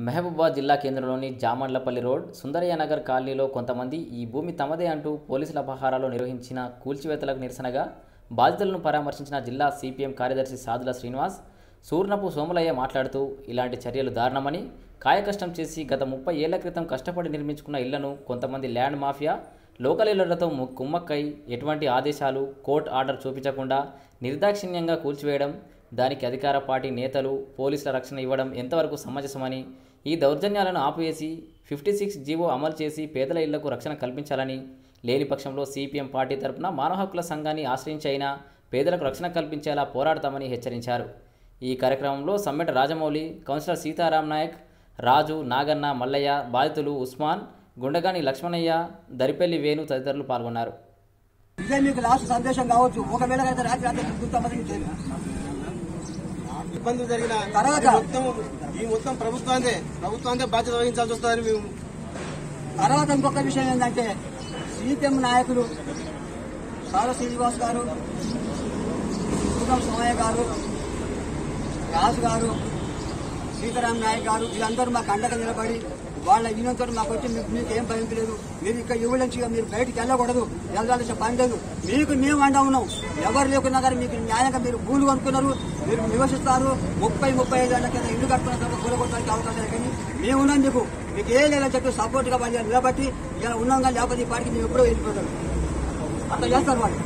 మహబూబాబాద్ జిల్లా కేంద్రంలోని జామండ్లపల్లి రోడ్ సుందరయ్య నగర్ కాలనీలో కొంతమంది ఈ భూమి తమదే అంటూ పోలీసుల పహారాలో నిర్వహించిన కూల్చివేతలకు నిరసనగా బాధితులను పరామర్శించిన జిల్లా సిపిఎం కార్యదర్శి సాదుల శ్రీనివాస్ సూర్ణపు సోములయ్య మాట్లాడుతూ ఇలాంటి చర్యలు దారుణమని కాయకష్టం చేసి గత ముప్పై ఏళ్ల క్రితం కష్టపడి నిర్మించుకున్న ఇళ్లను కొంతమంది ల్యాండ్ మాఫియా లోకల్ ఇళ్లతో ము- కుమ్మక్కై ఎటువంటి ఆదేశాలు కోర్టు ఆర్డర్ చూపించకుండా నిర్దాక్షిణ్యంగా కూల్చివేయడం దానికి అధికార పార్టీ నేతలు పోలీసుల రక్షణ ఇవ్వడం ఎంతవరకు సమంజసమని ఈ దౌర్జన్యాలను ఆపివేసి ఫిఫ్టీ సిక్స్ జీవో అమలు చేసి పేదల ఇళ్లకు రక్షణ కల్పించాలని లేని పక్షంలో సిపిఎం పార్టీ తరపున మానవ హక్కుల సంఘాన్ని ఆశ్రయించి అయినా పేదలకు రక్షణ కల్పించేలా పోరాడతామని హెచ్చరించారు ఈ కార్యక్రమంలో సమ్మెట రాజమౌళి కౌన్సిలర్ సీతారాం నాయక్ రాజు నాగన్న మల్లయ్య బాధితులు ఉస్మాన్ గుండగాని లక్ష్మణయ్య దరిపెల్లి వేణు తదితరులు పాల్గొన్నారు ఇదే మీకు లాస్ట్ సందేశం కావచ్చు ఒకవేళ అయితే రాత్రి రాత్రి గుర్తమందికి చేయను ఇబ్బందులు జరిగిన తర్వాత? ఈ మొత్తం ఈ మొత్తం ప్రభుత్వాన్ని ప్రభుత్వాన్ని బాధ్యత వహించాల్సి వస్తుందని మేము తర్వాత ఇంకొక విషయం ఏంటంటే సిపిఎం నాయకులు సార శ్రీనివాస్ గారు సూరం సోమయ్య గారు రాజు గారు సీతారాం నాయక్ గారు వీళ్ళందరూ మాకు అండగా నిలబడి వాళ్ళ యూనియన్తో మాకు వచ్చి మీకు మీకు ఏం భయం లేదు మీరు ఇక్కడ యువ నుంచి మీరు బయటికి వెళ్ళకూడదు వెళ్ళాల్సిన పని లేదు మీకు మేము అండ ఉన్నాం ఎవరు లేకున్నా కానీ మీకు న్యాయంగా మీరు భూములు కొనుక్కున్నారు మీరు నివసిస్తారు ముప్పై ముప్పై ఐదు ఏళ్ల కింద ఇల్లు కట్టుకున్న తర్వాత కూలగొట్టడానికి అవకాశం లేదు కానీ మేము ఉన్నాం మీకు మీకు ఏ లేదని చెప్పి సపోర్ట్ గా వాళ్ళు నిలబట్టి ఇలా ఉన్నాం కానీ లేకపోతే ఈ పాటికి మేము ఎప్పుడో వెళ్ళిపోతాం అట్లా చేస్తారు వాళ్ళు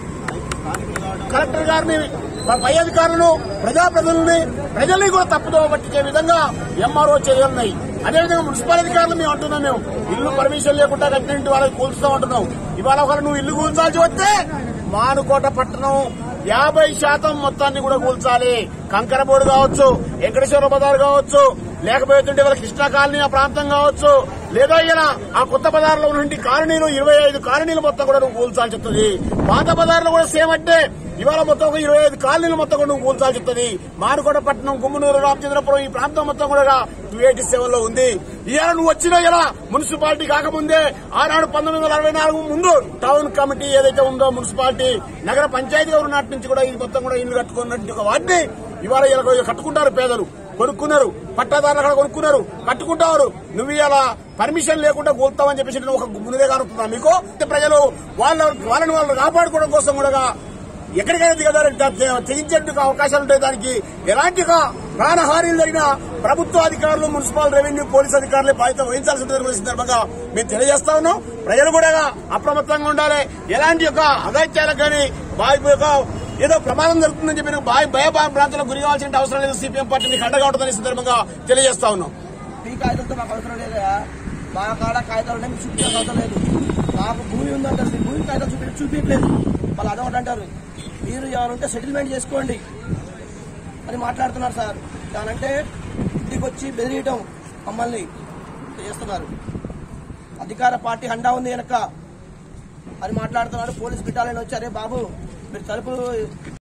కలెక్టర్ గారిని మా పై అధికారులను ప్రజాప్రతినిధుల్ని ప్రజల్ని కూడా తప్పుదోవ పట్టించే విధంగా ఎంఆర్ఓ చర్యలున్నాయి అదేవిధంగా మున్సిపల్ అధికారులు మేము అంటున్నాం మేము ఇల్లు పర్మిషన్ లేకుండా కట్టినట్టు వాళ్ళకి కూల్చుతాం అంటున్నాం ఇవాళ ఒకరు నువ్వు ఇల్లు కూల్చాల్సి వస్తే మానుకోట పట్టణం యాభై శాతం మొత్తాన్ని కూడా కూల్చాలి కంకరబోడు కావచ్చు వెంకటేశ్వర బజార్ కావచ్చు లేకపోతుంటే వాళ్ళ కృష్ణా కాలనీ ఆ ప్రాంతం కావచ్చు లేదా ఇలా ఆ కొత్త బజార్లో ఉన్నటువంటి కాలనీలు ఇరవై ఐదు కాలనీలు మొత్తం కూడా నువ్వు కూల్చాల్సి వస్తుంది పాత బజార్లో కూడా సేమ్ అంటే ఇవాళ మొత్తం ఒక ఇరవై ఐదు కాలనీలు మొత్తం కూడా నువ్వు కూల్చాల్సి వస్తుంది మానుకోట పట్టణం గుమ్మనూరు రామచంద్రపురం ఈ ప్రాంతం మొత్తం కూడా టూ ఎయిటీ సెవెన్ లో ఉంది ఇవాళ నువ్వు వచ్చిన ఇలా మున్సిపాలిటీ కాకముందే ఆనాడు పంతొమ్మిది వందల అరవై నాలుగు ముందు టౌన్ కమిటీ ఏదైతే ఉందో మున్సిపాలిటీ నగర పంచాయతీగా ఉన్నట్టు నుంచి కూడా ఇది మొత్తం కూడా ఇల్లు కట్టుకున్నట్టు ఒక వాటిని ఇవాళ ఇలా కట్టుకుంటారు పేదలు కొనుక్కున్నారు పట్టాదారులు అక్కడ కొనుక్కున్నారు కట్టుకుంటారు నువ్వు ఇలా పర్మిషన్ లేకుండా కూలుతావని చెప్పేసి నేను ఒక ముందుగా కానుతున్నా మీకు ప్రజలు వాళ్ళ వాళ్ళని వాళ్ళు కాపాడుకోవడం కోసం కూడా ఎక్కడికైనా దిగదారు తెగించేందుకు అవకాశాలు ఉంటాయి దానికి ఎలాంటి ఒక ప్రాణహారీలు జరిగిన ప్రభుత్వ అధికారులు మున్సిపల్ రెవెన్యూ పోలీస్ అధికారులే బాధ్యత వహించాల్సి ఉంటుంది సందర్భంగా మేము తెలియజేస్తా ఉన్నాం ప్రజలు కూడా అప్రమత్తంగా ఉండాలి ఎలాంటి ఒక అగత్యాలకు కానీ బాధ్యత యొక్క ఏదో ప్రమాదం జరుగుతుందని చెప్పి భయ భయ ప్రాంతాలకు గురి కావాల్సిన అవసరం లేదు సిపిఎం పార్టీ మీకు అండగా ఉంటుందని ఈ సందర్భంగా తెలియజేస్తా ఉన్నాం మీ కాగితాలతో మాకు అవసరం లేదా మా కాడ కాగితాలు ఉన్నాయి మీకు చూపించాల్సిన అవసరం లేదు మాకు భూమి ఉందంటారు మీ భూమి కాగితాలు చూపి చూపించలేదు వాళ్ళు అదొకటి అంటారు మీరు ఏమైనా సెటిల్మెంట్ చేసుకోండి అని మాట్లాడుతున్నారు సార్ దానంటే ఇంటికి వచ్చి బెదిరియటం మమ్మల్ని చేస్తున్నారు అధికార పార్టీ హండా ఉంది వెనక అని మాట్లాడుతున్నారు పోలీస్ బిటాలని వచ్చి అరే బాబు మీరు తలుపులు